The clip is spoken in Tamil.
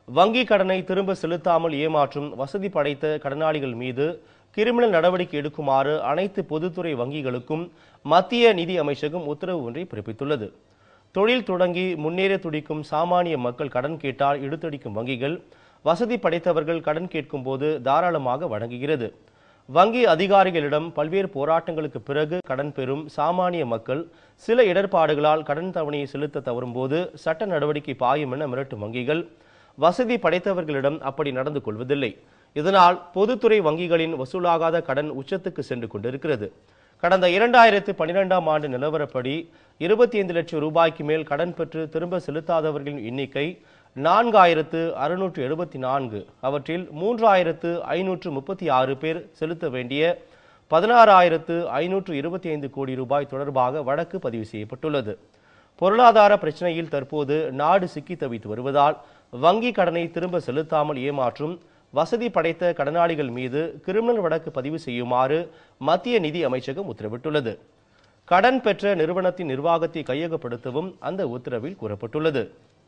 வங்கி கடனை திரும்ப செலுத்தாமல் ஏமாற்றும் வசதி படைத்த கடனாளிகள் மீது கிரிமினல் நடவடிக்கை எடுக்குமாறு அனைத்து பொதுத்துறை வங்கிகளுக்கும் மத்திய நிதி அமைச்சகம் உத்தரவு ஒன்றை பிறப்பித்துள்ளது தொழில் தொடங்கி முன்னேற துடிக்கும் சாமானிய மக்கள் கடன் கேட்டால் இழுத்தடிக்கும் வங்கிகள் வசதி படைத்தவர்கள் கடன் கேட்கும் போது தாராளமாக வழங்குகிறது வங்கி அதிகாரிகளிடம் பல்வேறு போராட்டங்களுக்கு பிறகு கடன் பெறும் சாமானிய மக்கள் சில இடர்பாடுகளால் கடன் தவணையை செலுத்த தவறும்போது சட்ட நடவடிக்கை பாயும் என மிரட்டும் வங்கிகள் வசதி படைத்தவர்களிடம் அப்படி நடந்து கொள்வதில்லை இதனால் பொதுத்துறை வங்கிகளின் வசூலாகாத கடன் உச்சத்துக்கு சென்று கொண்டிருக்கிறது கடந்த இரண்டாயிரத்து பன்னிரெண்டாம் ஆண்டு நிலவரப்படி இருபத்தி ஐந்து லட்சம் ரூபாய்க்கு மேல் கடன் பெற்று திரும்ப செலுத்தாதவர்களின் எண்ணிக்கை நான்காயிரத்து அறுநூற்று எழுபத்தி நான்கு அவற்றில் மூன்றாயிரத்து ஐநூற்று முப்பத்தி ஆறு பேர் செலுத்த வேண்டிய பதினாறாயிரத்து ஐநூற்று இருபத்தி ஐந்து கோடி ரூபாய் தொடர்பாக வழக்கு பதிவு செய்யப்பட்டுள்ளது பொருளாதார பிரச்சனையில் தற்போது நாடு சிக்கி தவித்து வருவதால் வங்கி கடனை திரும்ப செலுத்தாமல் ஏமாற்றும் வசதி படைத்த கடனாளிகள் மீது கிரிமினல் வழக்கு பதிவு செய்யுமாறு மத்திய நிதி அமைச்சகம் உத்தரவிட்டுள்ளது கடன் பெற்ற நிறுவனத்தின் நிர்வாகத்தை கையகப்படுத்தவும் அந்த உத்தரவில் கூறப்பட்டுள்ளது